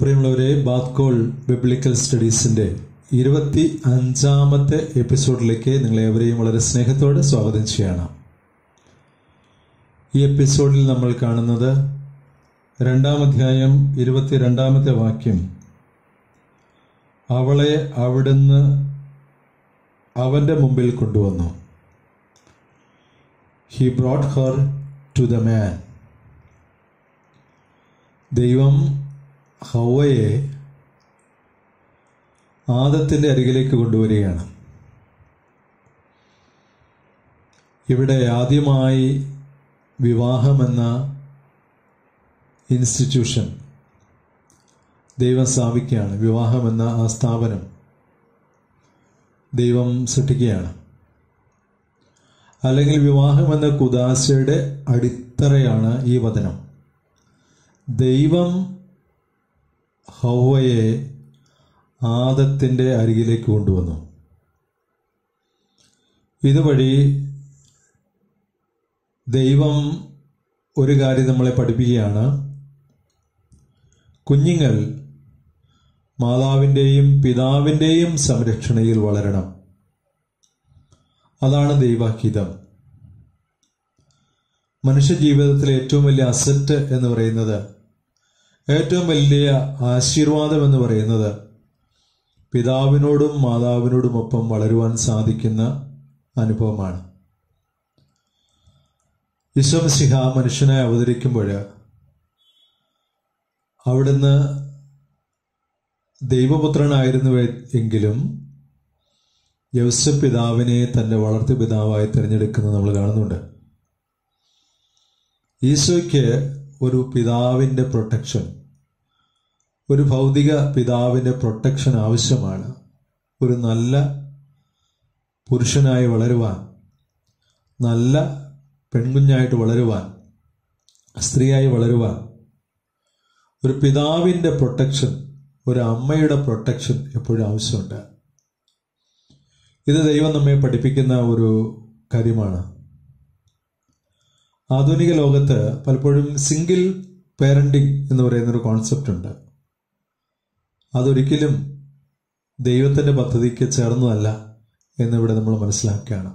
പ്രിയമുള്ളവരെ ബാത്കോൾ ബിബ്ലിക്കൽ സ്റ്റഡീസിന്റെ ഇരുപത്തി അഞ്ചാമത്തെ എപ്പിസോഡിലേക്ക് നിങ്ങളേവരെയും വളരെ സ്നേഹത്തോടെ സ്വാഗതം ചെയ്യണം ഈ എപ്പിസോഡിൽ നമ്മൾ കാണുന്നത് രണ്ടാം അധ്യായം ഇരുപത്തിരണ്ടാമത്തെ വാക്യം അവളെ അവിടുന്ന് അവന്റെ മുമ്പിൽ കൊണ്ടുവന്നു he brought her to the man ദൈവം ഹവയെ ആദത്തിന്റെ അരികിലേക്ക് കൊണ്ടുവരികയാണ് ഇവിടെ ആദ്യമായി വിവാഹമെന്ന ഇൻസ്റ്റിറ്റ്യൂഷൻ ദൈവം സ്ഥാപിക്കുകയാണ് വിവാഹമെന്ന ആ സ്ഥാപനം ദൈവം സൃഷ്ടിക്കുകയാണ് അല്ലെങ്കിൽ വിവാഹമെന്ന കുദാശയുടെ അടിത്തറയാണ് ഈ വചനം ദൈവം ഹൗവയെ ആദത്തിന്റെ അരികിലേക്ക് കൊണ്ടുവന്നു ഇതുവഴി ദൈവം ഒരു കാര്യം നമ്മളെ പഠിപ്പിക്കുകയാണ് കുഞ്ഞുങ്ങൾ മാതാവിൻ്റെയും പിതാവിൻ്റെയും സംരക്ഷണയിൽ വളരണം അതാണ് ദൈവഹിതം മനുഷ്യ ജീവിതത്തിലെ ഏറ്റവും വലിയ അസറ്റ് എന്ന് പറയുന്നത് ഏറ്റവും വലിയ ആശീർവാദം എന്ന് പറയുന്നത് പിതാവിനോടും മാതാവിനോടുമൊപ്പം വളരുവാൻ സാധിക്കുന്ന അനുഭവമാണ് യശംസിഹ മനുഷ്യനെ അവതരിക്കുമ്പോൾ അവിടുന്ന് ദൈവപുത്രനായിരുന്നു എങ്കിലും യവസ പിതാവിനെ തന്റെ വളർത്തു പിതാവായി തിരഞ്ഞെടുക്കുന്നത് നമ്മൾ കാണുന്നുണ്ട് ഈശോയ്ക്ക് ഒരു പിതാവിൻ്റെ പ്രൊട്ടക്ഷൻ ഒരു ഭൗതിക പിതാവിൻ്റെ പ്രൊട്ടക്ഷൻ ആവശ്യമാണ് ഒരു നല്ല പുരുഷനായി വളരുവാൻ നല്ല പെൺകുഞ്ഞായിട്ട് വളരുവാൻ സ്ത്രീയായി വളരുവാൻ ഒരു പിതാവിൻ്റെ പ്രൊട്ടക്ഷൻ ഒരു അമ്മയുടെ പ്രൊട്ടക്ഷൻ എപ്പോഴും ആവശ്യമുണ്ട് ഇത് ദൈവം നമ്മെ പഠിപ്പിക്കുന്ന ഒരു കാര്യമാണ് ആധുനിക ലോകത്ത് പലപ്പോഴും സിംഗിൾ പേരന്റിങ് എന്ന് പറയുന്ന ഒരു കോൺസെപ്റ്റ് ഉണ്ട് അതൊരിക്കലും ദൈവത്തിന്റെ പദ്ധതിക്ക് ചേർന്നതല്ല എന്നിവിടെ നമ്മൾ മനസ്സിലാക്കുകയാണ്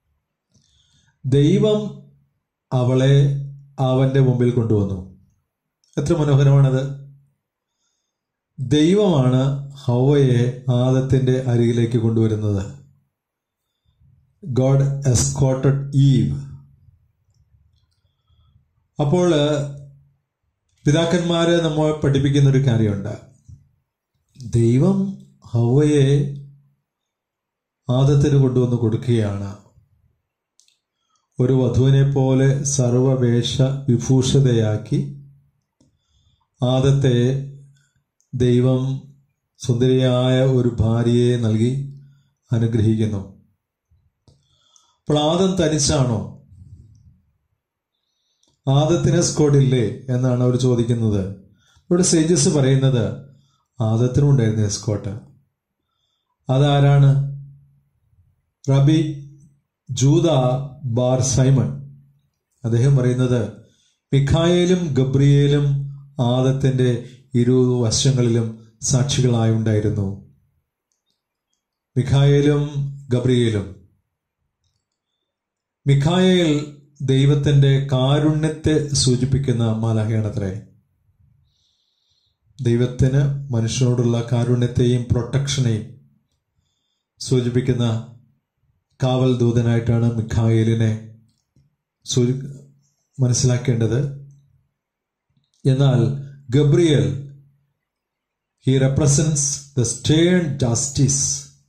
ദൈവം അവളെ അവന്റെ മുമ്പിൽ കൊണ്ടുവന്നു എത്ര മനോഹരമാണത് ദൈവമാണ് ഹവയെ ആദത്തിന്റെ അരികിലേക്ക് കൊണ്ടുവരുന്നത് ഗോഡ് എസ്കോട്ടഡ് ഈവ് അപ്പോൾ പിതാക്കന്മാര് നമ്മൾ പഠിപ്പിക്കുന്ന ഒരു കാര്യമുണ്ട് ദൈവം ഹവയെ ആദത്തിന് കൊണ്ടുവന്ന് കൊടുക്കുകയാണ് ഒരു വധുവിനെ പോലെ സർവവേഷ വിഭൂഷതയാക്കി ആദത്തെ ദൈവം സുന്ദരിയായ ഒരു ഭാര്യയെ നൽകി അനുഗ്രഹിക്കുന്നു അപ്പോൾ ആദം തനിച്ചാണോ ആദത്തിന് സ്കോഡില്ലേ എന്നാണ് അവർ ചോദിക്കുന്നത് ഇവിടെ സേജസ് പറയുന്നത് ആദത്തിനും ഉണ്ടായിരുന്നു എസ്കോട്ട് അതാരാണ് റബി ജൂത ബാർ സൈമൺ അദ്ദേഹം പറയുന്നത് മിഖായേലും ഗബ്രിയേലും ആദത്തിന്റെ ഇരു വശങ്ങളിലും സാക്ഷികളായി ഉണ്ടായിരുന്നു മിഖായേലും ഗബ്രിയേലും മിഖായേൽ ദൈവത്തിന്റെ കാരുണ്യത്തെ സൂചിപ്പിക്കുന്ന മാലാഹയാണത്രേ ദൈവത്തിന് മനുഷ്യനോടുള്ള കാരുണ്യത്തെയും പ്രൊട്ടക്ഷനെയും സൂചിപ്പിക്കുന്ന കാവൽ ദൂതനായിട്ടാണ് മിഖായേലിനെ സൂചി മനസ്സിലാക്കേണ്ടത് എന്നാൽ Gabriel he represents the stern justice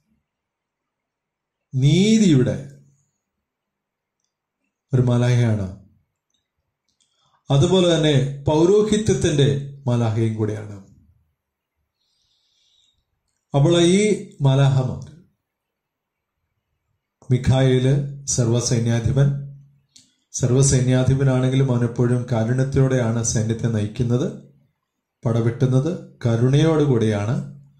നീതിയുടെ ഒരു മലാഹയാണ് അതുപോലെ തന്നെ പൗരോഹിത്യത്തിന്റെ മലാഹയും കൂടെയാണ് അപ്പോൾ ഈ മലാഹമാർ മിഖായില് സർവസൈന്യാധിപൻ സർവസൈന്യാധിപനാണെങ്കിലും അവൻ എപ്പോഴും കാരുണ്യത്തോടെയാണ് സൈന്യത്തെ നയിക്കുന്നത് പടവെട്ടുന്നത് കരുണയോടുകൂടിയാണ്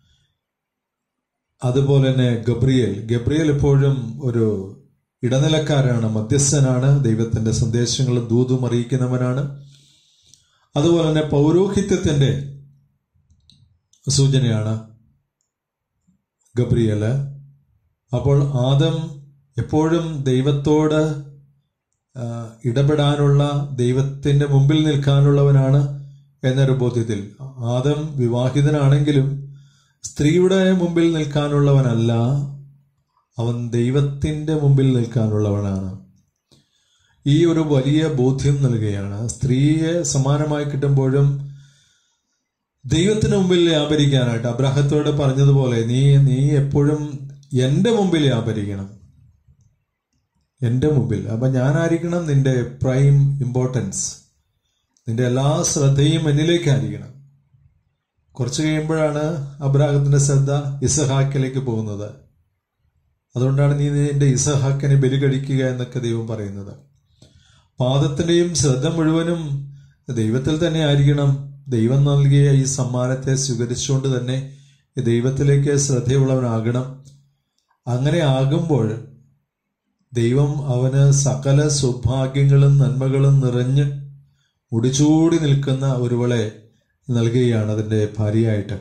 അതുപോലെ തന്നെ ഗബ്രിയേൽ ഗബ്രിയേൽ എപ്പോഴും ഒരു ഇടനിലക്കാരാണ് മധ്യസ്ഥനാണ് ദൈവത്തിന്റെ സന്ദേശങ്ങളും ദൂതും അറിയിക്കുന്നവനാണ് അതുപോലെ തന്നെ പൗരോഹിത്യത്തിന്റെ സൂചനയാണ് ഗബ്രിയല് അപ്പോൾ ആദം എപ്പോഴും ദൈവത്തോട് ആ, ഇടപെടാനുള്ള ദൈവത്തിന്റെ മുമ്പിൽ നിൽക്കാനുള്ളവനാണ് എന്നൊരു ബോധ്യത്തിൽ ആദം വിവാഹിതനാണെങ്കിലും സ്ത്രീയുടെ മുമ്പിൽ നിൽക്കാനുള്ളവനല്ല അവൻ ദൈവത്തിന്റെ മുമ്പിൽ നിൽക്കാനുള്ളവനാണ് ഈ ഒരു വലിയ ബോധ്യം നൽകുകയാണ് സ്ത്രീയെ സമാനമായി കിട്ടുമ്പോഴും ദൈവത്തിന് മുമ്പിൽ വ്യാപരിക്കാനായിട്ട് അബ്രാഹത്തോട് പറഞ്ഞതുപോലെ നീ നീ എപ്പോഴും എൻ്റെ മുമ്പിൽ വ്യാപരിക്കണം എൻ്റെ മുമ്പിൽ അപ്പൊ ഞാനായിരിക്കണം നിന്റെ പ്രൈം ഇമ്പോർട്ടൻസ് നിന്റെ എല്ലാ ശ്രദ്ധയും എന്നിലേക്കായിരിക്കണം കുറച്ച് കഴിയുമ്പോഴാണ് അബ്രാഹത്തിന്റെ ശ്രദ്ധ ഇസഹാക്കിലേക്ക് പോകുന്നത് അതുകൊണ്ടാണ് നീ നിന്റെ ഇസഹാക്കിനെ ബലി കഴിക്കുക എന്നൊക്കെ ദൈവം പറയുന്നത് പാദത്തിന്റെയും ശ്രദ്ധ മുഴുവനും ദൈവത്തിൽ തന്നെ ആയിരിക്കണം ദൈവം നൽകിയ ഈ സമ്മാനത്തെ സ്വീകരിച്ചുകൊണ്ട് തന്നെ ഈ ദൈവത്തിലേക്ക് ശ്രദ്ധയുള്ളവനാകണം അങ്ങനെ ആകുമ്പോൾ ദൈവം അവന് സകല സൗഭാഗ്യങ്ങളും നന്മകളും നിറഞ്ഞ് മുടിച്ചൂടി നിൽക്കുന്ന ഒരുവളെ നൽകുകയാണ് അതിന്റെ ഭാര്യയായിട്ട്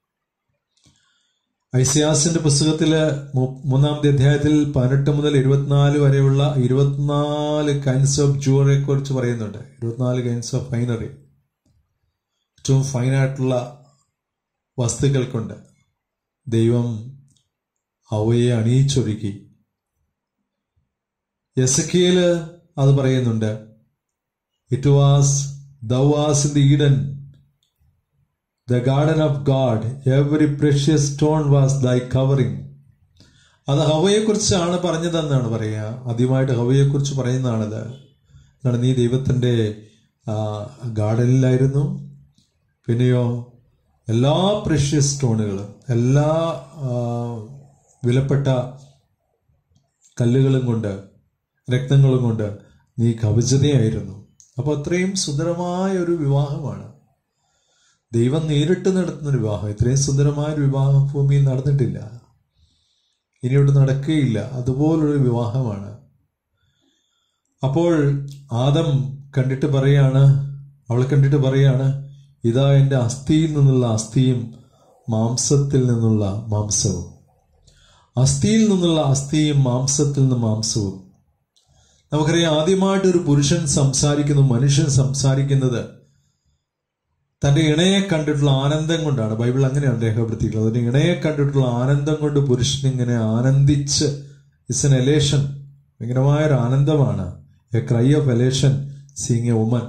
ഐസിയാസിന്റെ പുസ്തകത്തില് മു- മൂന്നാമത്തെ അധ്യായത്തിൽ പതിനെട്ട് മുതൽ ഇരുപത്തിനാല് വരെയുള്ള ഇരുപത്തിനാല് കൈൻഡ്സ് ഓഫ് ജുവറിയെ കുറിച്ച് പറയുന്നുണ്ട് ഇരുപത്തിനാല് കൈൻഡ്സ് ഓഫ് ഫൈനറി ഏറ്റവും ഫൈനായിട്ടുള്ള വസ്തുക്കൾ കൊണ്ട് ദൈവം അവയെ അണിയിച്ചൊരുക്കി എസക്കിയല് അത് പറയുന്നുണ്ട് it was the was in the Eden the garden of God every precious stone was thy covering അത് ഹവയെക്കുറിച്ചാണ് പറഞ്ഞതെന്നാണ് പറയുക ആദ്യമായിട്ട് ഹവയെക്കുറിച്ച് പറയുന്നതാണിത് എന്താണ് നീ ദൈവത്തിന്റെ ആ, ഗാർഡനിലായിരുന്നു പിന്നെയോ എല്ലാ പ്രഷ്യസ് സ്റ്റോണുകളും എല്ലാ ആ, വിലപ്പെട്ട കല്ലുകളും കൊണ്ട് രക്തങ്ങളും കൊണ്ട് നീ കവചതയായിരുന്നു അപ്പോൾ അത്രയും സുന്ദരമായ ഒരു വിവാഹമാണ് ദൈവം നേരിട്ട് നടത്തുന്ന ഒരു വിവാഹം ഇത്രയും സുന്ദരമായ ഒരു വിവാഹം ഭൂമിയിൽ നടന്നിട്ടില്ല ഇനിയോട്ട് നടക്കുകയില്ല അതുപോലൊരു വിവാഹമാണ് അപ്പോൾ ആദം കണ്ടിട്ട് പറയാണ് അവളെ കണ്ടിട്ട് പറയാണ് ഇതാ എൻ്റെ അസ്ഥിയിൽ നിന്നുള്ള അസ്ഥിയും മാംസത്തിൽ നിന്നുള്ള മാംസവും അസ്ഥിയിൽ നിന്നുള്ള അസ്ഥിയും മാംസത്തിൽ നിന്ന് മാംസവും നമുക്കറിയാം ആദ്യമായിട്ട് ഒരു പുരുഷൻ സംസാരിക്കുന്നു മനുഷ്യൻ സംസാരിക്കുന്നത് തന്റെ ഇണയെ കണ്ടിട്ടുള്ള ആനന്ദം കൊണ്ടാണ് ബൈബിൾ അങ്ങനെയാണ് രേഖപ്പെടുത്തിയിട്ടുള്ളത് അതിന് ഇണയെ കണ്ടിട്ടുള്ള ആനന്ദം കൊണ്ട് പുരുഷൻ ഇങ്ങനെ ആനന്ദിച്ച് ഇറ്റ്സ് എൻ എലേഷൻ ഭയങ്കരമായ ഒരു ആനന്ദമാണ് a cry of elation seeing a woman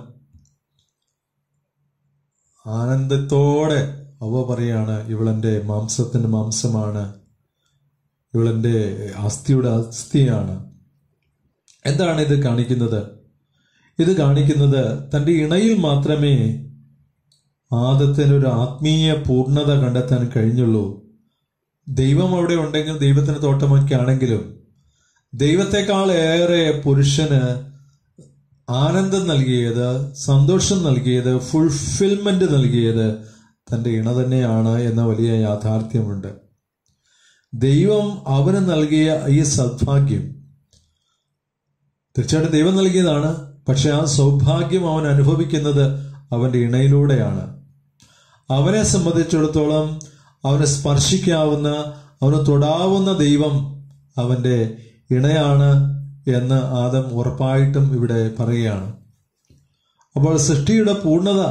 ആനന്ദത്തോടെ അവ പറയാണ് ഇവളെന്റെ മാംസത്തിന്റെ മാംസമാണ് ഇവളെന്റെ അസ്ഥിയുടെ അസ്ഥിയാണ് എന്താണ് ഇത് കാണിക്കുന്നത് ഇത് കാണിക്കുന്നത് തന്റെ ഇണയിൽ മാത്രമേ ആദത്തിന് ഒരു ആത്മീയ പൂർണ്ണത കണ്ടെത്താൻ കഴിഞ്ഞുള്ളൂ ദൈവം അവിടെ ഉണ്ടെങ്കിൽ ദൈവത്തിന് തോട്ടമൊക്കെ ആണെങ്കിലും ദൈവത്തെക്കാൾ ഏറെ പുരുഷന് ആനന്ദം നൽകിയത് സന്തോഷം നൽകിയത് ഫുൾഫിൽമെന്റ് നൽകിയത് തന്റെ ഇണ തന്നെയാണ് എന്ന വലിയ യാഥാർത്ഥ്യമുണ്ട് ദൈവം അവന് നൽകിയ ഈ സദ്ഭാഗ്യം തീർച്ചയായിട്ടും ദൈവം നൽകിയതാണ് പക്ഷെ ആ സൗഭാഗ്യം അവൻ അനുഭവിക്കുന്നത് അവന്റെ ഇണയിലൂടെയാണ് അവനെ സംബന്ധിച്ചിടത്തോളം അവനെ സ്പർശിക്കാവുന്ന അവന് തൊടാവുന്ന ദൈവം അവന്റെ ഇണയാണ് എന്ന് ആദം ഉറപ്പായിട്ടും ഇവിടെ പറയുകയാണ് അപ്പോൾ സൃഷ്ടിയുടെ പൂർണ്ണത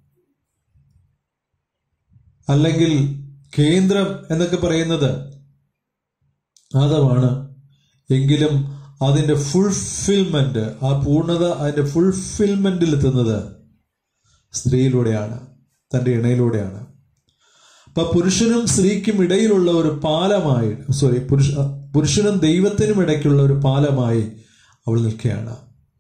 അല്ലെങ്കിൽ കേന്ദ്രം എന്നൊക്കെ പറയുന്നത് ആദമാണ് എങ്കിലും അതിന്റെ ഫുൾഫിൽമെന്റ് ആ പൂർണ്ണത അതിന്റെ ഫുൾഫിൽമെന്റിൽ എത്തുന്നത് സ്ത്രീയിലൂടെയാണ് തന്റെ ഇണയിലൂടെയാണ് അപ്പൊ പുരുഷനും സ്ത്രീക്കും ഇടയിലുള്ള ഒരു പാലമായി സോറി പുരുഷ പുരുഷനും ദൈവത്തിനും ഇടയ്ക്കുള്ള ഒരു പാലമായി അവൾ നിൽക്കുകയാണ്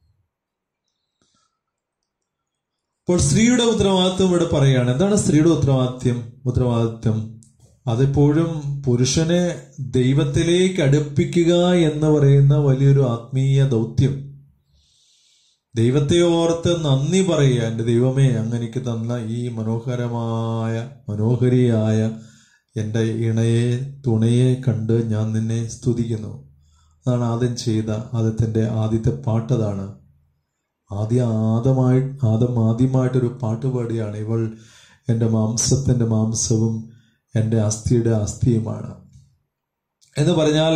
അപ്പോൾ സ്ത്രീയുടെ ഉത്തരവാദിത്വം ഇവിടെ പറയുകയാണ് എന്താണ് സ്ത്രീയുടെ ഉത്തരവാദിത്യം ഉത്തരവാദിത്വം അതെപ്പോഴും പുരുഷനെ ദൈവത്തിലേക്ക് അടുപ്പിക്കുക എന്ന് പറയുന്ന വലിയൊരു ആത്മീയ ദൗത്യം ദൈവത്തെ ഓർത്ത് നന്ദി പറയുക എൻ്റെ ദൈവമേ അങ്ങനെക്ക് തന്ന ഈ മനോഹരമായ മനോഹരിയായ എൻ്റെ ഇണയെ തുണയെ കണ്ട് ഞാൻ നിന്നെ സ്തുതിക്കുന്നു അതാണ് ആദ്യം ചെയ്ത ആദ്യത്തിൻ്റെ ആദ്യത്തെ പാട്ടതാണ് ആദ്യ ആദമായി ആദം ആദ്യമായിട്ടൊരു പാട്ട് പാടിയാണ് ഇവൾ എൻ്റെ മാംസത്തിൻ്റെ മാംസവും എൻ്റെ അസ്ഥിയുടെ അസ്ഥിയുമാണ് എന്ന് പറഞ്ഞാൽ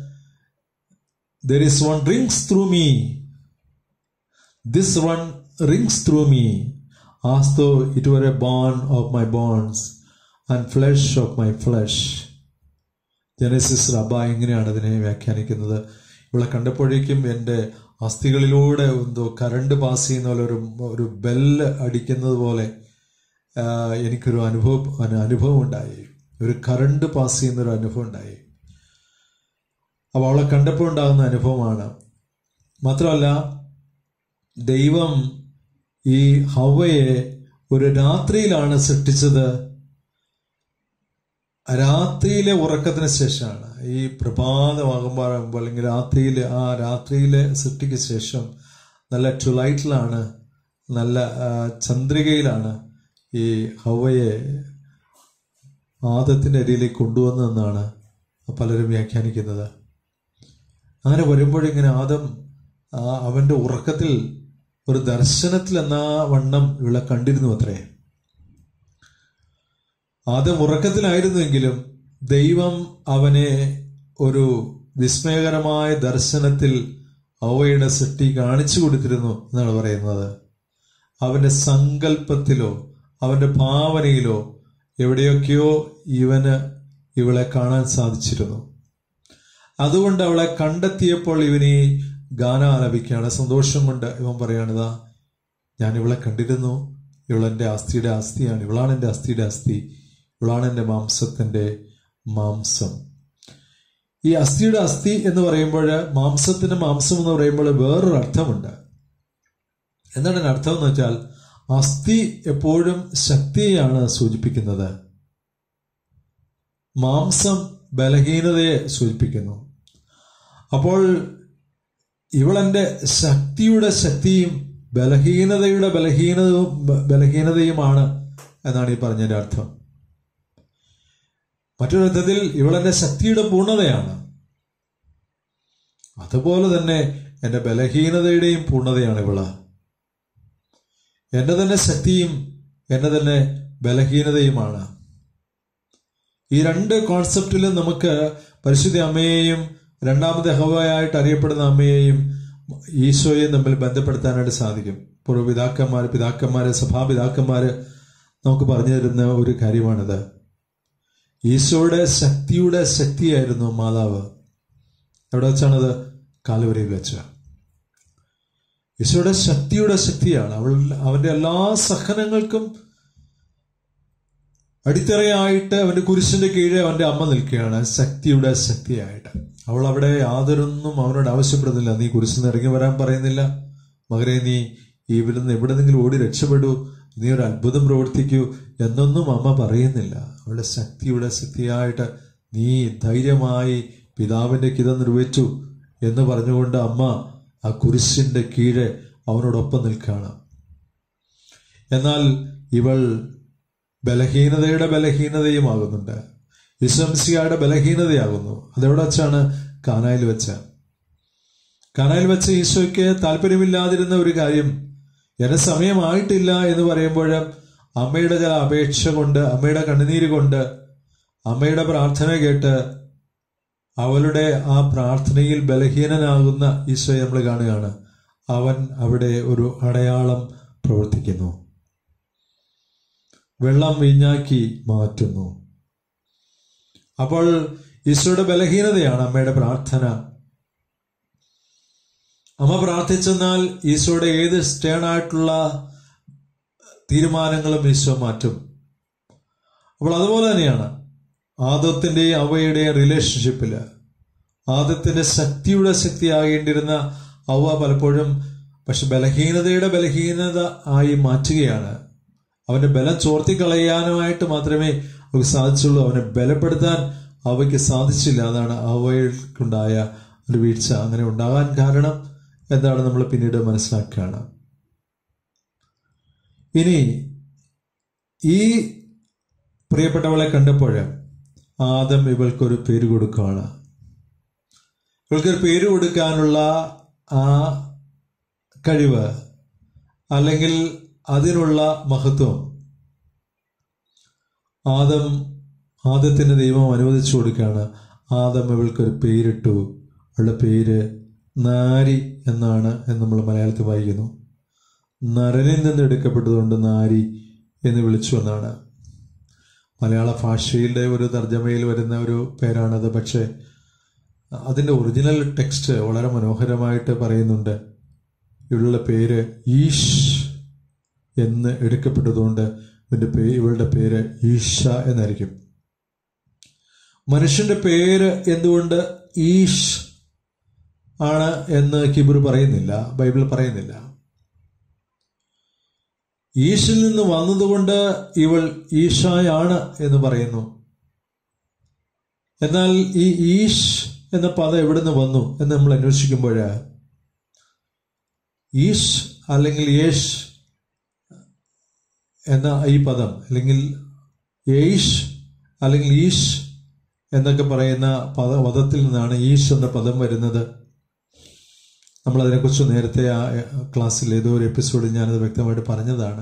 there is one rings through me this one rings through me as though it were a bone of my bones and flesh of my flesh Genesis Rabbah എങ്ങനെയാണ് ഇതിനെ വ്യാഖ്യാനിക്കുന്നത് ഇവിടെ കണ്ടപ്പോഴേക്കും എൻ്റെ അസ്ഥികളിലൂടെ എന്തോ കറണ്ട് പാസ് ചെയ്യുന്ന പോലെ ഒരു ഒരു ബെല്ല് അടിക്കുന്നത് പോലെ ആ, എനിക്കൊരു അനുഭവം ഒരു അനുഭവം ഉണ്ടായി ഒരു കറണ്ട് പാസ് ചെയ്യുന്ന ഒരു അനുഭവം ഉണ്ടായി അപ്പോൾ അവളെ കണ്ടപ്പോൾ ഉണ്ടാകുന്ന അനുഭവമാണ് മാത്രമല്ല ദൈവം ഈ ഹവയെ ഒരു രാത്രിയിലാണ് സൃഷ്ടിച്ചത് രാത്രിയിലെ ഉറക്കത്തിന് ശേഷമാണ് ഈ പ്രഭാതമാകുമ്പോൾ അല്ലെങ്കിൽ രാത്രിയിലെ ആ രാത്രിയിലെ സൃഷ്ടിക്ക് ശേഷം നല്ല ട്യുലൈറ്റിലാണ് നല്ല ആ, ചന്ദ്രികയിലാണ് ഈ ഹവയെ ആദത്തിന്റെ അരിയിലേക്ക് കൊണ്ടുവന്നതെന്നാണ് പലരും വ്യാഖ്യാനിക്കുന്നത് അങ്ങനെ വരുമ്പോഴിങ്ങനെ ആദം ആ അവന്റെ ഉറക്കത്തിൽ ഒരു ദർശനത്തിൽ എന്ന വണ്ണം ഇവളെ കണ്ടിരുന്നു അത്രേ ആദ്യം ഉറക്കത്തിലായിരുന്നുവെങ്കിലും ദൈവം അവനെ ഒരു വിസ്മയകരമായ ദർശനത്തിൽ അവയുടെ സൃഷ്ടി കാണിച്ചു കൊടുത്തിരുന്നു എന്നാണ് പറയുന്നത് അവന്റെ സങ്കല്പത്തിലോ അവന്റെ ഭാവനയിലോ എവിടെയൊക്കെയോ ഇവന് ഇവളെ കാണാൻ സാധിച്ചിരുന്നു അതുകൊണ്ട് അവളെ കണ്ടെത്തിയപ്പോൾ ഇവന് ഈ ഗാനം ആലപിക്കുകയാണ് സന്തോഷം കൊണ്ട് ഇവൻ പറയാണിതാ ഞാൻ ഇവളെ കണ്ടിരുന്നു ഇവളെന്റെ അസ്ഥിയുടെ അസ്ഥിയാണ് ഇവളാണ് എൻ്റെ അസ്ഥിയുടെ അസ്ഥി ഇവളാണ് എൻ്റെ മാംസത്തിന്റെ മാംസം ഈ അസ്ഥിയുടെ അസ്ഥി എന്ന് പറയുമ്പോൾ മാംസത്തിന്റെ മാംസം എന്ന് പറയുമ്പോൾ വേറൊരു അർത്ഥമുണ്ട് എന്താണ് അതിന്റെ അർത്ഥം എന്ന് വെച്ചാൽ അസ്ഥി എപ്പോഴും ശക്തിയെയാണ് സൂചിപ്പിക്കുന്നത് മാംസം ബലഹീനതയെ സൂചിപ്പിക്കുന്നു അപ്പോൾ ഇവളെന്റെ ശക്തിയുടെ ശക്തിയും ബലഹീനതയുടെ ബലഹീനതയും ബലഹീനതയുമാണ് എന്നാണ് ഈ പറഞ്ഞതിന്റെ അർത്ഥം മറ്റൊരു അർത്ഥത്തിൽ ഇവളെന്റെ ശക്തിയുടെ പൂർണ്ണതയാണ് അതുപോലെ തന്നെ എന്റെ ബലഹീനതയുടെയും പൂർണ്ണതയാണ് ഇവള് എന്റെ തന്നെ ശക്തിയും എന്റെ തന്നെ ബലഹീനതയുമാണ് ഈ രണ്ട് കോൺസെപ്റ്റിലും നമുക്ക് പരിശുദ്ധ അമ്മയെയും രണ്ടാമത്തെ ഹവയായിട്ട് അറിയപ്പെടുന്ന അമ്മയെയും ഈശോയെയും തമ്മിൽ ബന്ധപ്പെടുത്താനായിട്ട് സാധിക്കും പൂർവ്വ പിതാക്കന്മാര് പിതാക്കന്മാര് സഭാപിതാക്കന്മാര് നമുക്ക് പറഞ്ഞു തരുന്ന ഒരു കാര്യമാണിത് ഈശോയുടെ ശക്തിയുടെ ശക്തിയായിരുന്നു മാതാവ് എവിടെ വെച്ചാണത് കാലുവരയിൽ വെച്ച് ഈശോയുടെ ശക്തിയുടെ ശക്തിയാണ് അവൾ അവന്റെ എല്ലാ സഹനങ്ങൾക്കും അടിത്തറയായിട്ട് അവന്റെ കുരിശിന്റെ കീഴെ അവന്റെ അമ്മ നിൽക്കുകയാണ് ശക്തിയുടെ ശക്തിയായിട്ട് അവൾ അവിടെ യാതൊരൊന്നും അവനോട് ആവശ്യപ്പെടുന്നില്ല നീ കുരിശിൽ നിന്ന് ഇറങ്ങി വരാൻ പറയുന്നില്ല മകനെ നീ ഇവിടെ നിന്ന് എവിടെന്നെങ്കിലും ഓടി രക്ഷപ്പെടൂ നീ ഒരു അത്ഭുതം പ്രവർത്തിക്കൂ എന്നൊന്നും അമ്മ പറയുന്നില്ല അവളുടെ ശക്തിയുടെ ശക്തിയായിട്ട് നീ ധൈര്യമായി പിതാവിന്റെ കിത നിർവഹിച്ചു എന്ന് പറഞ്ഞുകൊണ്ട് അമ്മ ആ കുരിശിന്റെ കീഴെ അവനോടൊപ്പം നിൽക്കുകയാണ് എന്നാൽ ഇവൾ ബലഹീനതയുടെ ബലഹീനതയുമാകുന്നുണ്ട് വിശ്വംസിയുടെ ബലഹീനതയാകുന്നു അതെവിടെ വെച്ചാണ് കാനായിൽ വെച്ച് കാനായിൽ വെച്ച് ഈശോയ്ക്ക് താല്പര്യമില്ലാതിരുന്ന ഒരു കാര്യം എന്നെ സമയമായിട്ടില്ല എന്ന് പറയുമ്പോൾ അമ്മയുടെ ചില അപേക്ഷ കൊണ്ട് അമ്മയുടെ കണ്ണുനീര് കൊണ്ട് അമ്മയുടെ പ്രാർത്ഥന കേട്ട് അവളുടെ ആ പ്രാർത്ഥനയിൽ ബലഹീനനാകുന്ന ഈശോയെ നമ്മൾ കാണുകയാണ് അവൻ അവിടെ ഒരു അടയാളം പ്രവർത്തിക്കുന്നു വെള്ളം വീഞ്ഞാക്കി മാറ്റുന്നു അപ്പോൾ ഈശോയുടെ ബലഹീനതയാണ് അമ്മയുടെ പ്രാർത്ഥന അമ്മ പ്രാർത്ഥിച്ചെന്നാൽ ഈശോയുടെ ഏത് സ്റ്റേൺ ആയിട്ടുള്ള തീരുമാനങ്ങളും ഈശോ മാറ്റും അപ്പോൾ അതുപോലെ തന്നെയാണ് ആദത്തിന്റെയും അവയുടെയും റിലേഷൻഷിപ്പില് ആദത്തിന്റെ ശക്തിയുടെ ശക്തിയാകേണ്ടിരുന്ന അവ പലപ്പോഴും പക്ഷെ ബലഹീനതയുടെ ബലഹീനത ആയി മാറ്റുകയാണ് അവന്റെ ബലം ചോർത്തിക്കളയാനുമായിട്ട് മാത്രമേ അവർക്ക് സാധിച്ചുള്ളൂ അവനെ ബലപ്പെടുത്താൻ അവയ്ക്ക് സാധിച്ചില്ല അതാണ് അവയ്ക്കുണ്ടായ ഒരു വീഴ്ച അങ്ങനെ ഉണ്ടാകാൻ കാരണം എന്താണ് നമ്മൾ പിന്നീട് മനസ്സിലാക്കുകയാണ് ഇനി ഈ പ്രിയപ്പെട്ടവളെ കണ്ടപ്പോൾ ആദം ഇവൾക്കൊരു പേര് കൊടുക്കുകയാണ് ഇവൾക്കൊരു പേര് കൊടുക്കാനുള്ള ആ കഴിവ് അല്ലെങ്കിൽ അതിനുള്ള മഹത്വം ആദം ആദത്തിന് ദൈവം അനുവദിച്ചു കൊടുക്കുകയാണ് ആദം അവൾക്കൊരു പേരിട്ടു അവളുടെ പേര് നാരി എന്നാണ് എന്ന് നമ്മൾ മലയാളത്തിൽ വായിക്കുന്നു നരനിൽ നിന്ന് എടുക്കപ്പെട്ടതുകൊണ്ട് നാരി എന്ന് വിളിച്ചു എന്നാണ് മലയാള ഭാഷയുടെ ഒരു തർജ്ജമയിൽ വരുന്ന ഒരു പേരാണത് പക്ഷേ അതിൻ്റെ ഒറിജിനൽ ടെക്സ്റ്റ് വളരെ മനോഹരമായിട്ട് പറയുന്നുണ്ട് ഇവളുടെ പേര് ഈഷ് എന്ന് എടുക്കപ്പെട്ടതുകൊണ്ട് ഇവന്റെ പേ ഇവളുടെ പേര് ഈഷ എന്നായിരിക്കും മനുഷ്യന്റെ പേര് എന്തുകൊണ്ട് ഈഷ് ആണ് എന്ന് കിബിർ പറയുന്നില്ല ബൈബിൾ പറയുന്നില്ല ഈഷിൽ നിന്ന് വന്നതുകൊണ്ട് ഇവൾ ഈഷായാണ് എന്ന് പറയുന്നു എന്നാൽ ഈ ഈഷ് എന്ന പദം എവിടെ നിന്ന് വന്നു എന്ന് നമ്മൾ അന്വേഷിക്കുമ്പോൾ ഈഷ് അല്ലെങ്കിൽ യേഷ് എന്ന ഈ പദം അല്ലെങ്കിൽ യേഷ് അല്ലെങ്കിൽ ഈഷ് എന്നൊക്കെ പറയുന്ന പദ പദത്തിൽ നിന്നാണ് ഈഷ് എന്ന പദം വരുന്നത് നമ്മൾ അതിനെക്കുറിച്ച് നേരത്തെ ആ ക്ലാസ്സിൽ ഏതോ ഒരു എപ്പിസോഡിൽ ഞാനത് വ്യക്തമായിട്ട് പറഞ്ഞതാണ്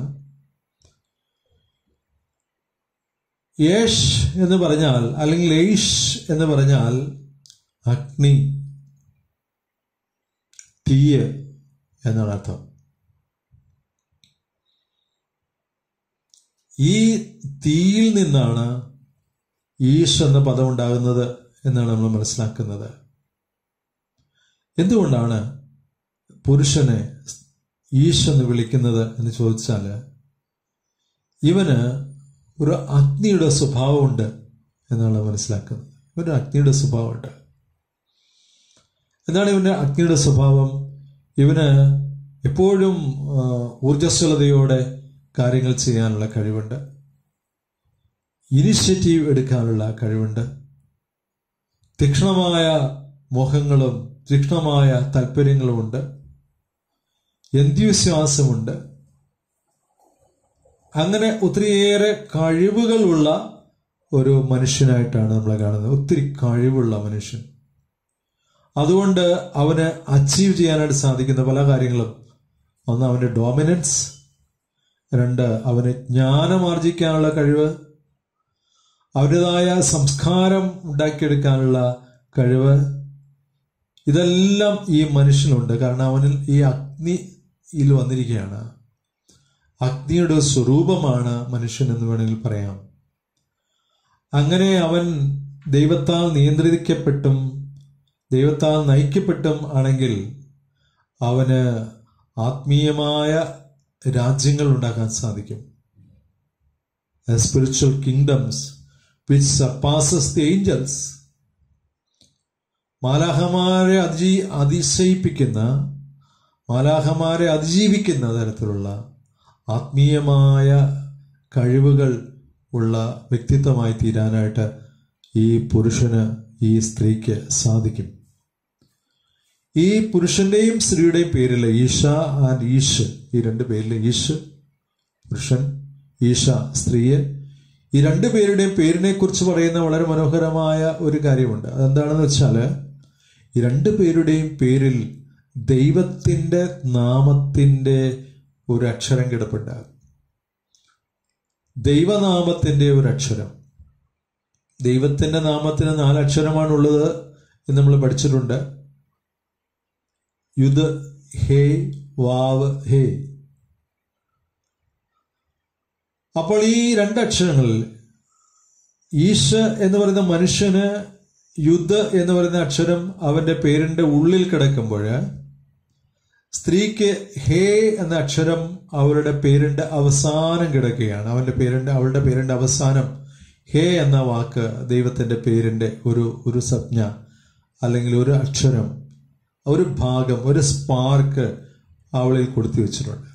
യേഷ് എന്ന് പറഞ്ഞാൽ അല്ലെങ്കിൽ യേഷ് എന്ന് പറഞ്ഞാൽ അഗ്നി തീയ് എന്നാണ് അർത്ഥം ഈ തീയിൽ നിന്നാണ് ഈഷ് എന്ന പദം ഉണ്ടാകുന്നത് എന്നാണ് നമ്മൾ മനസ്സിലാക്കുന്നത് എന്തുകൊണ്ടാണ് പുരുഷനെ ഈശ് എന്ന് വിളിക്കുന്നത് എന്ന് ചോദിച്ചാൽ ഇവന് ഒരു അഗ്നിയുടെ സ്വഭാവമുണ്ട് എന്നാണ് മനസ്സിലാക്കുന്നത് ഇവന് അഗ്നിയുടെ സ്വഭാവമുണ്ട് എന്താണ് ഇവന്റെ അഗ്നിയുടെ സ്വഭാവം ഇവന് എപ്പോഴും ഊർജസ്വലതയോടെ കാര്യങ്ങൾ ചെയ്യാനുള്ള കഴിവുണ്ട് ഇനിഷ്യേറ്റീവ് എടുക്കാനുള്ള കഴിവുണ്ട് തീക്ഷ്ണമായ മോഹങ്ങളും തീക്ഷ്ണമായ താല്പര്യങ്ങളുമുണ്ട് എന്ത്യുവിശ്വാസമുണ്ട് അങ്ങനെ ഒത്തിരിയേറെ കഴിവുകളുള്ള ഒരു മനുഷ്യനായിട്ടാണ് നമ്മൾ കാണുന്നത് ഒത്തിരി കഴിവുള്ള മനുഷ്യൻ അതുകൊണ്ട് അവന് അച്ചീവ് ചെയ്യാനായിട്ട് സാധിക്കുന്ന പല കാര്യങ്ങളും ഒന്ന് അവന്റെ ഡോമിനൻസ് രണ്ട് അവന് ജ്ഞാനമാർജിക്കാനുള്ള കഴിവ് അവരുടേതായ സംസ്കാരം ഉണ്ടാക്കിയെടുക്കാനുള്ള കഴിവ് ഇതെല്ലാം ഈ മനുഷ്യനുണ്ട് കാരണം അവനിൽ ഈ അഗ്നിയിൽ വന്നിരിക്കുകയാണ് അഗ്നിയുടെ സ്വരൂപമാണ് മനുഷ്യൻ എന്ന് വേണമെങ്കിൽ പറയാം അങ്ങനെ അവൻ ദൈവത്താൽ നിയന്ത്രിക്കപ്പെട്ടും ദൈവത്താൽ നയിക്കപ്പെട്ടും ആണെങ്കിൽ അവന് ആത്മീയമായ രാജ്യങ്ങൾ ഉണ്ടാക്കാൻ സാധിക്കും spiritual kingdoms which surpasses the angels മാലാഹമാരെ അതി അതിശയിപ്പിക്കുന്ന മാലാഹമാരെ അതിജീവിക്കുന്ന തരത്തിലുള്ള ആത്മീയമായ കഴിവുകൾ ഉള്ള വ്യക്തിത്വമായി തീരാനായിട്ട് ഈ പുരുഷന് ഈ സ്ത്രീക്ക് സാധിക്കും ഈ പുരുഷന്റെയും സ്ത്രീയുടെയും പേരിൽ ഈശ ആൻഡ് ഈഷ് ഈ രണ്ട് പേരിൽ ഈഷ് പുരുഷൻ ഈശ സ്ത്രീയെ ഈ രണ്ടു പേരുടെയും പേരിനെ കുറിച്ച് പറയുന്ന വളരെ മനോഹരമായ ഒരു കാര്യമുണ്ട് അതെന്താണെന്ന് വെച്ചാൽ ഈ രണ്ടു പേരുടെയും പേരിൽ ദൈവത്തിന്റെ നാമത്തിന്റെ ഒരു അക്ഷരം കിടപ്പുണ്ട് ദൈവനാമത്തിന്റെ ഒരു അക്ഷരം ദൈവത്തിന്റെ നാമത്തിന് നാല് അക്ഷരമാണുള്ളത് എന്ന് നമ്മൾ പഠിച്ചിട്ടുണ്ട് യുദ് ഹേ വാവ് ഹേ അപ്പോൾ ഈ രണ്ട് അക്ഷരങ്ങളിൽ ഈശ് എന്ന് പറയുന്ന മനുഷ്യന് യുദ്ധ എന്ന് പറയുന്ന അക്ഷരം അവന്റെ പേരിന്റെ ഉള്ളിൽ കിടക്കുമ്പോൾ സ്ത്രീക്ക് ഹേ എന്ന അക്ഷരം അവരുടെ പേരിന്റെ അവസാനം കിടക്കുകയാണ് അവന്റെ പേരിന്റെ അവളുടെ പേരിന്റെ അവസാനം ഹേ എന്ന വാക്ക് ദൈവത്തിന്റെ പേരിന്റെ ഒരു ഒരു സംജ്ഞ അല്ലെങ്കിൽ ഒരു അക്ഷരം ഒരു ഭാഗം ഒരു സ്പാർക്ക് അവളിൽ കൊടുത്തു വെച്ചിട്ടുണ്ട്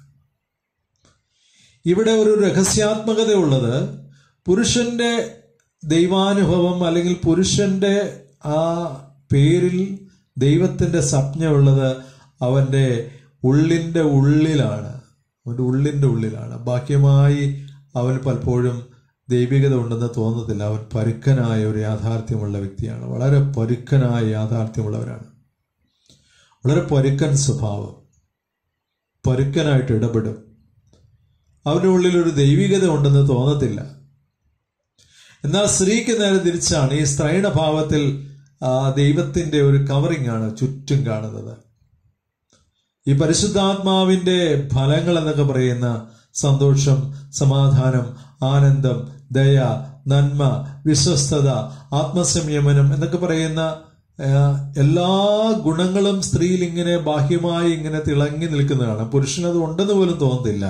ഇവിടെ ഒരു രഹസ്യാത്മകത ഉള്ളത് പുരുഷന്റെ ദൈവാനുഭവം അല്ലെങ്കിൽ പുരുഷന്റെ ആ പേരിൽ ദൈവത്തിന്റെ സംജ്ഞ ഉള്ളത് അവന്റെ ഉള്ളിന്റെ ഉള്ളിലാണ് അവന്റെ ഉള്ളിന്റെ ഉള്ളിലാണ് ബാഹ്യമായി അവൻ പലപ്പോഴും ദൈവികത ഉണ്ടെന്ന് തോന്നത്തില്ല അവൻ പരുക്കനായ ഒരു യാഥാർത്ഥ്യമുള്ള വ്യക്തിയാണ് വളരെ പരുക്കനായ യാഥാർത്ഥ്യമുള്ളവരാണ് വളരെ പരുക്കൻ സ്വഭാവം പരുക്കനായിട്ട് ഇടപെടും അവരുടെ ഉള്ളിൽ ഒരു ദൈവികത ഉണ്ടെന്ന് തോന്നത്തില്ല എന്നാൽ സ്ത്രീക്ക് നേരെ തിരിച്ചാണ് ഈ സ്ത്രൈണഭാവത്തിൽ ആ, ദൈവത്തിന്റെ ഒരു കവറിംഗ് ആണ് ചുറ്റും കാണുന്നത് ഈ പരിശുദ്ധാത്മാവിന്റെ ഫലങ്ങൾ എന്നൊക്കെ പറയുന്ന സന്തോഷം സമാധാനം ആനന്ദം ദയ നന്മ വിശ്വസ്തത ആത്മസംയമനം എന്നൊക്കെ പറയുന്ന ആ, എല്ലാ ഗുണങ്ങളും സ്ത്രീയിൽ ഇങ്ങനെ ബാഹ്യമായി ഇങ്ങനെ തിളങ്ങി നിൽക്കുന്നതാണ് പുരുഷനത് ഉണ്ടെന്ന് പോലും തോന്നത്തില്ല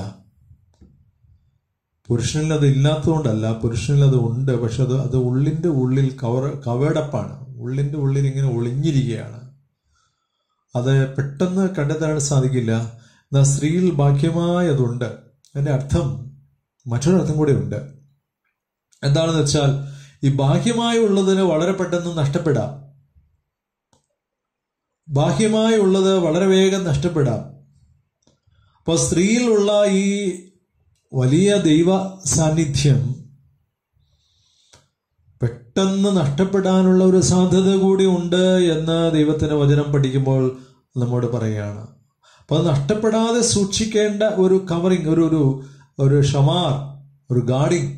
പുരുഷനിൽ അത് ഇല്ലാത്തതുകൊണ്ടല്ല പുരുഷനിൽ അത് ഉണ്ട് പക്ഷെ അത് അത് ഉള്ളിന്റെ ഉള്ളിൽ കവർ കവേടപ്പാണ് ഉള്ളിന്റെ ഉള്ളിൽ ഇങ്ങനെ ഒളിഞ്ഞിരിക്കുകയാണ് അത് പെട്ടെന്ന് കണ്ടെത്താൻ സാധിക്കില്ല എന്നാൽ സ്ത്രീയിൽ ബാഹ്യമായി അതുണ്ട് അതിന്റെ അർത്ഥം മറ്റൊരർത്ഥം കൂടെ ഉണ്ട് എന്താണെന്ന് വെച്ചാൽ ഈ ബാഹ്യമായി ഉള്ളതിന് വളരെ പെട്ടെന്ന് നഷ്ടപ്പെടാം ബാഹ്യമായി ഉള്ളത് വളരെ വേഗം നഷ്ടപ്പെടാം അപ്പോൾ സ്ത്രീയിലുള്ള ഈ വലിയ ദൈവ സാന്നിധ്യം പെട്ടെന്ന് നഷ്ടപ്പെടാനുള്ള ഒരു സാധ്യത കൂടി ഉണ്ട് എന്ന് ദൈവത്തിന്റെ വചനം പഠിക്കുമ്പോൾ നമ്മോട് പറയുകയാണ് അപ്പൊ അത് നഷ്ടപ്പെടാതെ സൂക്ഷിക്കേണ്ട ഒരു കവറിങ് ഒരു ഒരു ഒരു ഷമാർ ഒരു ഗാർഡിങ്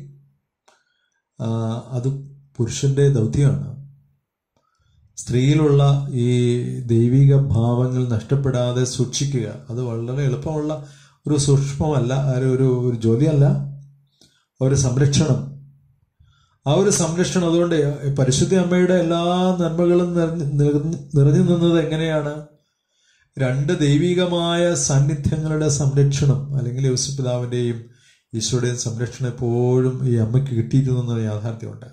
അത് പുരുഷന്റെ ദൗത്യമാണ് സ്ത്രീയിലുള്ള ഈ ദൈവിക ഭാവങ്ങൾ നഷ്ടപ്പെടാതെ സൂക്ഷിക്കുക അത് വളരെ എളുപ്പമുള്ള ഒരു സൂക്ഷ്മമല്ല ഒരു ഒരു ഒരു ജോലിയല്ല ഒരു സംരക്ഷണം ആ ഒരു സംരക്ഷണം അതുകൊണ്ട് പരിശുദ്ധ അമ്മയുടെ എല്ലാ നന്മകളും നിറഞ്ഞു നിറഞ്ഞു- നിറഞ്ഞു നിന്നത് എങ്ങനെയാണ് രണ്ട് ദൈവികമായ സാന്നിധ്യങ്ങളുടെ സംരക്ഷണം അല്ലെങ്കിൽ യേശുപിതാവിന്റെയും ഈശോയുടെയും സംരക്ഷണം എപ്പോഴും ഈ അമ്മയ്ക്ക് കിട്ടിയിരുന്നു എന്ന യാഥാർത്ഥ്യമുണ്ട്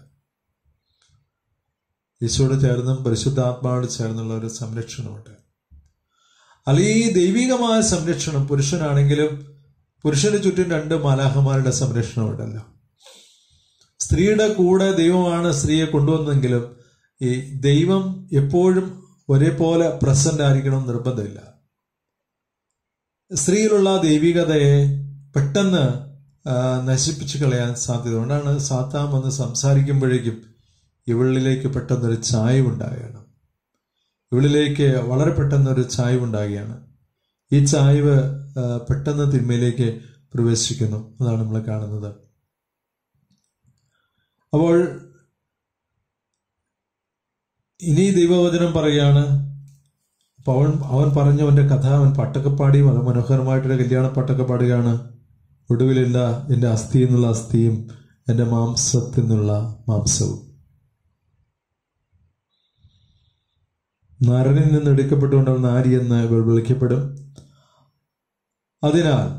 ഈശോയോട് ചേർന്നും പരിശുദ്ധാത്മാവോട് ചേർന്നുള്ള ഒരു സംരക്ഷണമുണ്ട് അല്ല ഈ ദൈവികമായ സംരക്ഷണം പുരുഷനാണെങ്കിലും പുരുഷന് ചുറ്റും രണ്ട് മാലാഹമാരുടെ സംരക്ഷണമുണ്ടല്ലോ സ്ത്രീയുടെ കൂടെ ദൈവമാണ് സ്ത്രീയെ കൊണ്ടുവന്നെങ്കിലും ഈ ദൈവം എപ്പോഴും ഒരേപോലെ പ്രസന്റ് ആയിരിക്കണം എന്ന് നിർബന്ധമില്ല സ്ത്രീയിലുള്ള ദൈവികതയെ പെട്ടെന്ന് ആ, നശിപ്പിച്ചു കളയാൻ സാധ്യത കൊണ്ടാണ് സാത്താൻ വന്ന് സംസാരിക്കുമ്പോഴേക്കും ഇവളിലേക്ക് പെട്ടെന്നൊരു ചായവുണ്ടാകുകയാണ് ഇവളിലേക്ക് വളരെ പെട്ടെന്നൊരു ചായവുണ്ടാകുകയാണ് ഈ ചായ്വ് ആ, പെട്ടെന്ന് തിന്മയിലേക്ക് പ്രവേശിക്കുന്നു അതാണ് നമ്മൾ കാണുന്നത് അപ്പോൾ ഇനി ദൈവവചനം പറയാണ് അപ്പൊ അവൻ അവൻ പറഞ്ഞു അവന്റെ കഥ അവൻ പാട്ടൊക്കെ പാടി വളരെ മനോഹരമായിട്ടൊരു കല്യാണ പാട്ടൊക്കെ പാടുകയാണ് ഒടുവിലില്ല എന്റെ അസ്ഥി എന്നുള്ള അസ്ഥിയും എന്റെ മാംസത്തിൽ നിന്നുള്ള മാംസവും നരനിൽ നിന്ന് എടുക്കപ്പെട്ടുകൊണ്ട് അവൻ നാരി എന്ന് ഇവൾ വിളിക്കപ്പെടും അതിനാൽ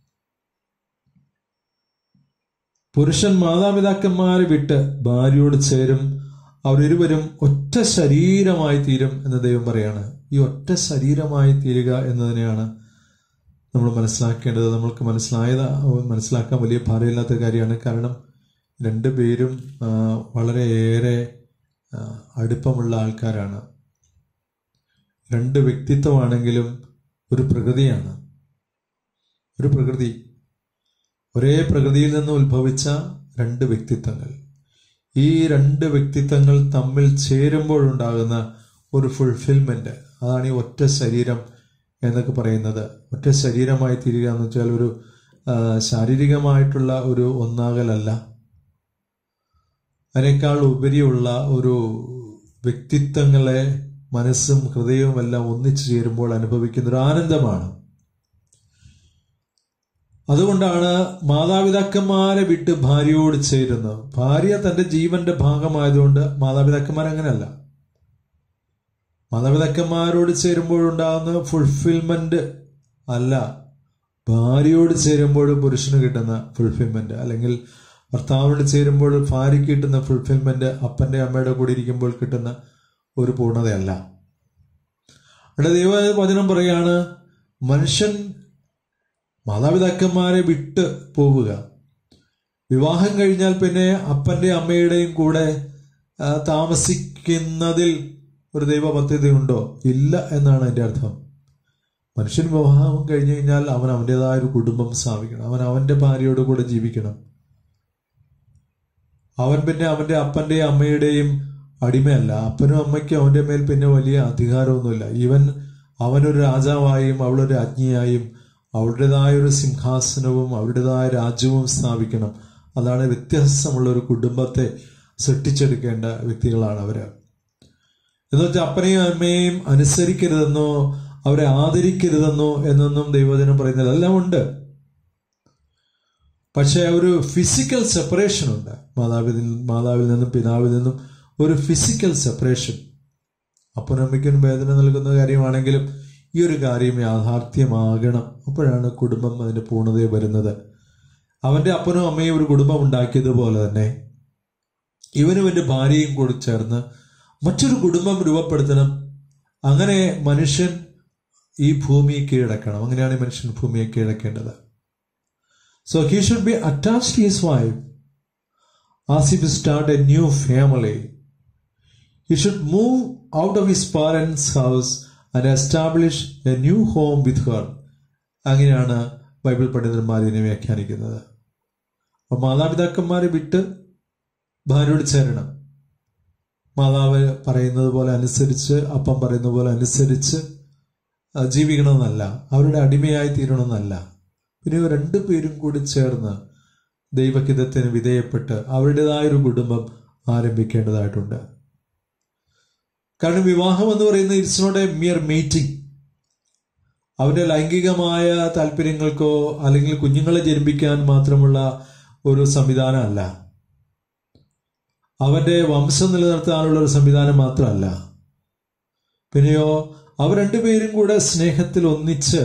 പുരുഷൻ മാതാപിതാക്കന്മാരെ വിട്ട് ഭാര്യയോട് ചേരും അവരിരുവരും ഒറ്റ ശരീരമായി തീരും എന്ന് ദൈവം പറയാണ് ഈ ഒറ്റ ശരീരമായി തീരുക എന്നതിനെയാണ് നമ്മൾ മനസ്സിലാക്കേണ്ടത് നമ്മൾക്ക് മനസ്സിലായത് മനസ്സിലാക്കാൻ വലിയ ഭാരമില്ലാത്ത കാര്യമാണ് കാരണം രണ്ടുപേരും ആ, വളരെയേറെ ആ, അടുപ്പമുള്ള ആൾക്കാരാണ് രണ്ട് വ്യക്തിത്വമാണെങ്കിലും ഒരു പ്രകൃതിയാണ് ഒരു പ്രകൃതി ഒരേ പ്രകൃതിയിൽ നിന്ന് ഉത്ഭവിച്ച രണ്ട് വ്യക്തിത്വങ്ങൾ ഈ രണ്ട് വ്യക്തിത്വങ്ങൾ തമ്മിൽ ചേരുമ്പോഴുണ്ടാകുന്ന ഒരു ഫുൾഫിൽമെന്റ് അതാണ് ഈ ഒറ്റ ശരീരം എന്നൊക്കെ പറയുന്നത് ഒറ്റ ശരീരമായി തീരുക എന്ന് വെച്ചാൽ ഒരു ആ, ശാരീരികമായിട്ടുള്ള ഒരു ഒന്നാകലല്ല അതിനേക്കാൾ ഉപരിയുള്ള ഒരു വ്യക്തിത്വങ്ങളെ മനസ്സും ഹൃദയവും എല്ലാം ഒന്നിച്ചു ചേരുമ്പോൾ അനുഭവിക്കുന്ന ഒരു ആനന്ദമാണ് അതുകൊണ്ടാണ് മാതാപിതാക്കന്മാരെ വിട്ട് ഭാര്യയോട് ചേരുന്നത് ഭാര്യ തന്റെ ജീവന്റെ ഭാഗമായതുകൊണ്ട് മാതാപിതാക്കന്മാർ അങ്ങനെയല്ല മാതാപിതാക്കന്മാരോട് ചേരുമ്പോഴുണ്ടാകുന്ന ഫുൾഫിൽമെന്റ് അല്ല ഭാര്യയോട് ചേരുമ്പോൾ പുരുഷന് കിട്ടുന്ന ഫുൾഫിൽമെന്റ് അല്ലെങ്കിൽ ഭർത്താവിനോട് ചേരുമ്പോൾ ഭാര്യയ്ക്ക് കിട്ടുന്ന ഫുൾഫിൽമെന്റ് അപ്പന്റെ അമ്മയുടെ കൂടെ ഇരിക്കുമ്പോൾ കിട്ടുന്ന ഒരു പൂർണ്ണതയല്ല അവിടെ ദൈവ വചനം പറയാണ് മനുഷ്യൻ മാതാപിതാക്കന്മാരെ വിട്ട് പോവുക വിവാഹം കഴിഞ്ഞാൽ പിന്നെ അപ്പന്റെ അമ്മയുടെയും കൂടെ ആ, താമസിക്കുന്നതിൽ ഒരു ദൈവ പദ്ധതിയുണ്ടോ ഇല്ല എന്നാണ് എൻ്റെ അർത്ഥം മനുഷ്യൻ വിവാഹം കഴിഞ്ഞു കഴിഞ്ഞാൽ അവൻ അവൻ്റെതായ ഒരു കുടുംബം സ്ഥാപിക്കണം അവൻ അവന്റെ ഭാര്യയോട് കൂടെ ജീവിക്കണം അവൻ പിന്നെ അവന്റെ അപ്പന്റെയും അമ്മയുടെയും അടിമയല്ല അപ്പനും അമ്മയ്ക്കും അവന്റെ മേൽ പിന്നെ വലിയ അധികാരമൊന്നുമില്ല ഇവൻ അവനൊരു രാജാവായും അവളൊരു രാജ്ഞിയായും അവളുടേതായ ഒരു സിംഹാസനവും അവരുടേതായ രാജ്യവും സ്ഥാപിക്കണം അതാണ് വ്യത്യാസമുള്ള ഒരു കുടുംബത്തെ സൃഷ്ടിച്ചെടുക്കേണ്ട വ്യക്തികളാണ് അവര് എന്ന് വെച്ചാൽ അപ്പനെയും അമ്മയെയും അനുസരിക്കരുതെന്നോ അവരെ ആദരിക്കരുതെന്നോ എന്നൊന്നും ദൈവജനം പറയുന്നില്ല എല്ലാം ഉണ്ട് പക്ഷെ ഒരു ഫിസിക്കൽ സെപ്പറേഷൻ ഉണ്ട് മാതാവിൽ മാതാവിൽ നിന്നും പിതാവിൽ നിന്നും ഒരു ഫിസിക്കൽ സെപ്പറേഷൻ അപ്പനും അമ്മയ്ക്കും വേദന നൽകുന്ന കാര്യമാണെങ്കിലും ഈ ഒരു കാര്യം യാഥാർത്ഥ്യമാകണം അപ്പോഴാണ് കുടുംബം അതിന്റെ പൂർണ്ണതയിൽ വരുന്നത് അവന്റെ അപ്പനും അമ്മയും ഒരു കുടുംബം ഉണ്ടാക്കിയതുപോലെ തന്നെ ഇവനും എന്റെ ഭാര്യയും കൂടി ചേർന്ന് മറ്റൊരു കുടുംബം രൂപപ്പെടുത്തണം അങ്ങനെ മനുഷ്യൻ ഈ ഭൂമിയെ കീഴടക്കണം അങ്ങനെയാണ് ഈ മനുഷ്യൻ ഭൂമിയെ കീഴടക്കേണ്ടത് so he should be attached to his wife as if start a new family he should move out of his parents house and establish a new home with her അങ്ങനെയാണ് ബൈബിൾ പണ്ഡിതന്മാർ ഇതിനെ വ്യാഖ്യാനിക്കുന്നത് അപ്പൊ മാതാപിതാക്കന്മാരെ വിട്ട് ഭാര്യയോട് ചേരണം മാതാവ് പറയുന്നത് പോലെ അനുസരിച്ച് അപ്പം പറയുന്ന പോലെ അനുസരിച്ച് ജീവിക്കണമെന്നല്ല അവരുടെ അടിമയായി തീരണമെന്നല്ല പിന്നെ ഇവർ രണ്ടുപേരും കൂടി ചേർന്ന് ദൈവഹിതത്തിന് വിധേയപ്പെട്ട് അവരുടേതായ ഒരു കുടുംബം ആരംഭിക്കേണ്ടതായിട്ടുണ്ട് കാരണം വിവാഹം എന്ന് പറയുന്നത് it's not a mere meeting അവരുടെ ലൈംഗികമായ താല്പര്യങ്ങൾക്കോ അല്ലെങ്കിൽ കുഞ്ഞുങ്ങളെ ജനിപ്പിക്കാൻ മാത്രമുള്ള ഒരു സംവിധാനമല്ല അവന്റെ വംശം നിലനിർത്താനുള്ള ഒരു സംവിധാനം മാത്രമല്ല പിന്നെയോ അവർ രണ്ടുപേരും കൂടെ സ്നേഹത്തിൽ ഒന്നിച്ച്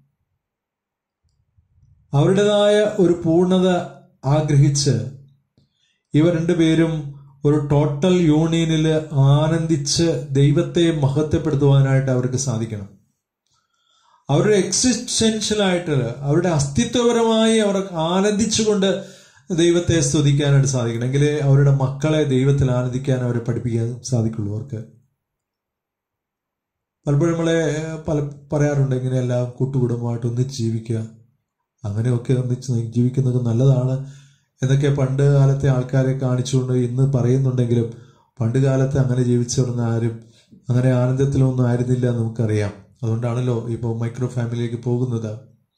അവരുടേതായ ഒരു പൂർണ്ണത ആഗ്രഹിച്ച് ഇവർ രണ്ടുപേരും ഒരു ടോട്ടൽ യൂണിയനിൽ ആനന്ദിച്ച് ദൈവത്തെ മഹത്വപ്പെടുത്തുവാനായിട്ട് അവർക്ക് സാധിക്കണം അവരുടെ എക്സിസ്റ്റൻഷ്യലായിട്ട് അവരുടെ അസ്തിത്വപരമായി അവർ ആനന്ദിച്ചുകൊണ്ട് ദൈവത്തെ സ്തുതിക്കാനായിട്ട് സാധിക്കണം എങ്കിലേ അവരുടെ മക്കളെ ദൈവത്തിൽ ആനന്ദിക്കാൻ അവരെ പഠിപ്പിക്കാൻ സാധിക്കുള്ളൂ അവർക്ക് പലപ്പോഴും നമ്മളെ പല പറയാറുണ്ട് ഇങ്ങനെയെല്ലാം കൂട്ടുകുടുംബമായിട്ട് ഒന്നിച്ച് ജീവിക്കുക അങ്ങനെയൊക്കെ ഒന്നിച്ച് ജീവിക്കുന്നത് നല്ലതാണ് എന്നൊക്കെ പണ്ട് കാലത്തെ ആൾക്കാരെ കാണിച്ചുകൊണ്ട് ഇന്ന് പറയുന്നുണ്ടെങ്കിലും പണ്ട് കാലത്ത് അങ്ങനെ ജീവിച്ചവരുന്ന ആരും അങ്ങനെ ആനന്ദത്തിലൊന്നും ആയിരുന്നില്ല എന്ന് നമുക്കറിയാം അതുകൊണ്ടാണല്ലോ ഇപ്പോൾ മൈക്രോ ഫാമിലിയിലേക്ക് പോകുന്നത്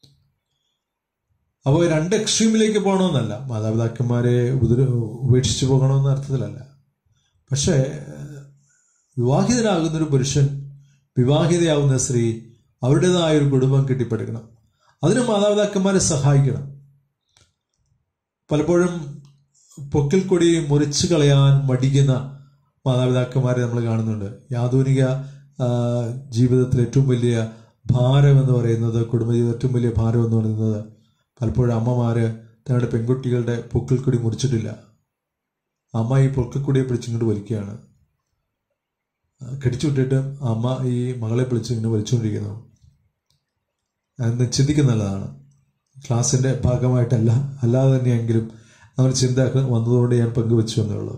അപ്പോൾ രണ്ട് എക്സ്ട്രീമിലേക്ക് പോകണമെന്നല്ല മാതാപിതാക്കന്മാരെ ഉപദ്ര ഉപേക്ഷിച്ചു പോകണമെന്ന അർത്ഥത്തിലല്ല പക്ഷേ വിവാഹിതനാകുന്നൊരു പുരുഷൻ വിവാഹിതയാവുന്ന സ്ത്രീ അവരുടേതായ ഒരു കുടുംബം കെട്ടിപ്പടുക്കണം അതിന് മാതാപിതാക്കന്മാരെ സഹായിക്കണം പലപ്പോഴും പൊക്കിൽ കൊടി മുറിച്ചു കളയാൻ മടിക്കുന്ന മാതാപിതാക്കന്മാരെ നമ്മൾ കാണുന്നുണ്ട് ആധുനിക ജീവിതത്തിൽ ഏറ്റവും വലിയ ഭാരം എന്ന് പറയുന്നത് കുടുംബജീവിതം ഏറ്റവും വലിയ ഭാരം എന്ന് പറയുന്നത് പലപ്പോഴും അമ്മമാര് തങ്ങളുടെ പെൺകുട്ടികളുടെ പൊക്കിൽക്കൊടി മുറിച്ചിട്ടില്ല അമ്മ ഈ പൊക്കിൽക്കൊടിയെ പിടിച്ചിങ്ങോട്ട് വലിക്കുകയാണ് കടിച്ചു വിട്ടിട്ട് അമ്മ ഈ മകളെ പിടിച്ച് ഇങ്ങനെ വലിച്ചുകൊണ്ടിരിക്കുന്നു എന്ന് ചിന്തിക്കുന്നതാണ് ക്ലാസ്സിന്റെ ഭാഗമായിട്ടല്ല അല്ലാതെ തന്നെയെങ്കിലും അങ്ങനെ ചിന്ത വന്നതുകൊണ്ട് ഞാൻ പങ്കുവെച്ചു എന്നുള്ളൂ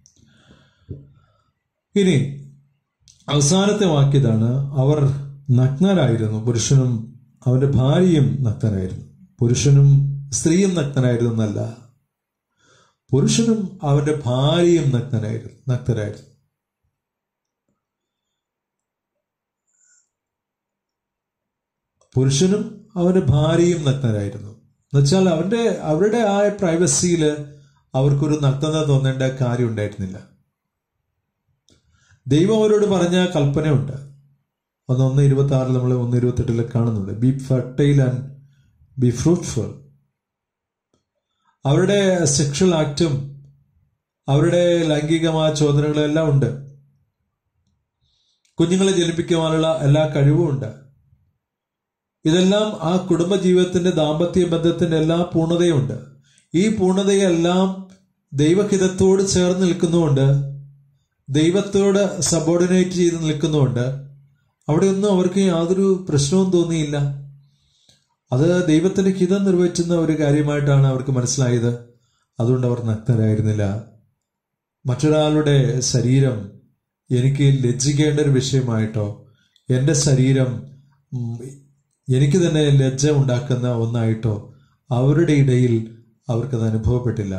ഇനി അവസാനത്തെ വാക്യതാണ് അവർ നഗ്നരായിരുന്നു പുരുഷനും അവന്റെ ഭാര്യയും നഗ്നരായിരുന്നു പുരുഷനും സ്ത്രീയും നഗ്നനായിരുന്നു എന്നല്ല പുരുഷനും അവന്റെ ഭാര്യയും നഗ്നനായിരുന്നു നഗ്നരായിരുന്നു പുരുഷനും അവന്റെ ഭാര്യയും നഗ്നരായിരുന്നു എന്നുവെച്ചാൽ അവന്റെ അവരുടെ ആ പ്രൈവസിയിൽ അവർക്കൊരു നഗ്നത തോന്നേണ്ട കാര്യം ഉണ്ടായിരുന്നില്ല ദൈവം അവരോട് പറഞ്ഞ കൽപ്പനയുണ്ട് ഒന്ന് ഒന്ന് ഇരുപത്തി ആറിൽ നമ്മൾ ഒന്ന് ഇരുപത്തെട്ടിൽ കാണുന്നുണ്ട് be fertile and be fruitful അവരുടെ സെക്ഷൽ ആക്റ്റും അവരുടെ ലൈംഗികമായ ചോദനകളും എല്ലാം ഉണ്ട് കുഞ്ഞുങ്ങളെ ജനിപ്പിക്കുവാനുള്ള എല്ലാ കഴിവും ഉണ്ട് ഇതെല്ലാം ആ കുടുംബ ജീവിതത്തിന്റെ ദാമ്പത്യ ബന്ധത്തിന്റെ എല്ലാ പൂർണ്ണതയുണ്ട് ഈ പൂർണ്ണതയെല്ലാം ദൈവഹിതത്തോട് ചേർന്ന് നിൽക്കുന്നുകൊണ്ട് ദൈവത്തോട് സബോർഡിനേറ്റ് ചെയ്ത് നിൽക്കുന്നുകൊണ്ട് അവിടെയൊന്നും അവർക്ക് യാതൊരു പ്രശ്നവും തോന്നിയില്ല അത് ദൈവത്തിന്റെ ഹിതം നിർവഹിക്കുന്ന ഒരു കാര്യമായിട്ടാണ് അവർക്ക് മനസ്സിലായത് അതുകൊണ്ട് അവർ നഗ്നരായിരുന്നില്ല മറ്റൊരാളുടെ ശരീരം എനിക്ക് ലജ്ജിക്കേണ്ട ഒരു വിഷയമായിട്ടോ എൻ്റെ ശരീരം എനിക്ക് തന്നെ ലജ്ജ ഉണ്ടാക്കുന്ന ഒന്നായിട്ടോ അവരുടെ ഇടയിൽ അവർക്കത് അനുഭവപ്പെട്ടില്ല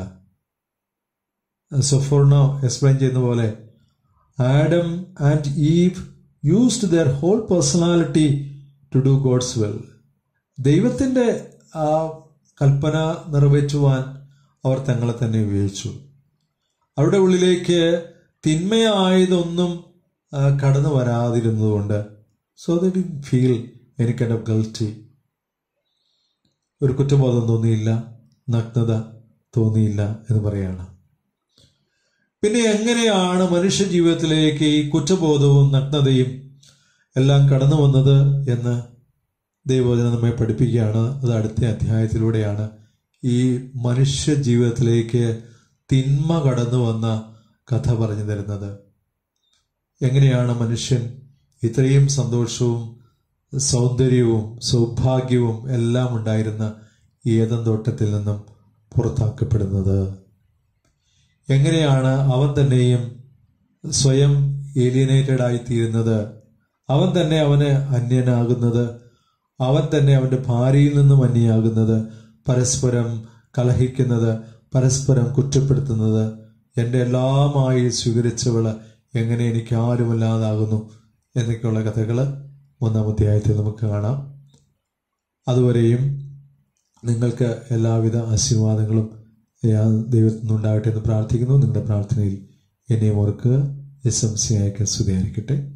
സൊഫോർണോ എക്സ്പ്ലെയിൻ ചെയ്യുന്ന പോലെ Adam and Eve used their whole personality to do God's will ദൈവത്തിൻ്റെ ആ കൽപ്പന നിറവേറ്റുവാൻ അവർ തങ്ങളെ തന്നെ ഉപയോഗിച്ചു അവരുടെ ഉള്ളിലേക്ക് തിന്മയായതൊന്നും ആ, കടന്നു വരാതിരുന്നതുകൊണ്ട് so they feel any kind of guilty ഒരു കുറ്റബോധം തോന്നിയില്ല നഗ്നത തോന്നിയില്ല എന്ന് പറയാണ് പിന്നെ എങ്ങനെയാണ് മനുഷ്യ ജീവിതത്തിലേക്ക് ഈ കുറ്റബോധവും നഗ്നതയും എല്ലാം കടന്നു വന്നത് എന്ന് ദൈവവചനം നമ്മെ പഠിപ്പിക്കുകയാണ് അത് അടുത്ത അധ്യായത്തിലൂടെയാണ് ഈ മനുഷ്യ ജീവിതത്തിലേക്ക് തിന്മ കടന്നു വന്ന കഥ പറഞ്ഞു തരുന്നത് എങ്ങനെയാണ് മനുഷ്യൻ ഇത്രയും സന്തോഷവും സൗന്ദര്യവും സൗഭാഗ്യവും എല്ലാം ഉണ്ടായിരുന്ന ഏതൻ തോട്ടത്തിൽ നിന്നും പുറത്താക്കപ്പെടുന്നത് എങ്ങനെയാണ് അവൻ തന്നെയും സ്വയം ഏലിയനേറ്റഡ് ആയിത്തീരുന്നത് അവൻ തന്നെ അവന് അന്യനാകുന്നത് അവൻ തന്നെ അവന്റെ ഭാര്യയിൽ നിന്നും അന്യയാകുന്നത് പരസ്പരം കലഹിക്കുന്നത് പരസ്പരം കുറ്റപ്പെടുത്തുന്നത് എൻ്റെ എല്ലാമായി സ്വീകരിച്ചവള് എങ്ങനെ എനിക്ക് ആരുമല്ലാതാകുന്നു എന്നൊക്കെയുള്ള കഥകൾ മൂന്നാം അധ്യായത്തിൽ നമുക്ക് കാണാം അതുവരെയും നിങ്ങൾക്ക് എല്ലാവിധ ആശീർവാദങ്ങളും ദൈവത്തിൽ നിന്നുണ്ടാകട്ടെ എന്ന് പ്രാർത്ഥിക്കുന്നു നിങ്ങളുടെ പ്രാർത്ഥനയിൽ എന്നെയും ഓർക്കുക എസ് എം സി ആയിക്ക് സ്തുതിയായിരിക്കട്ടെ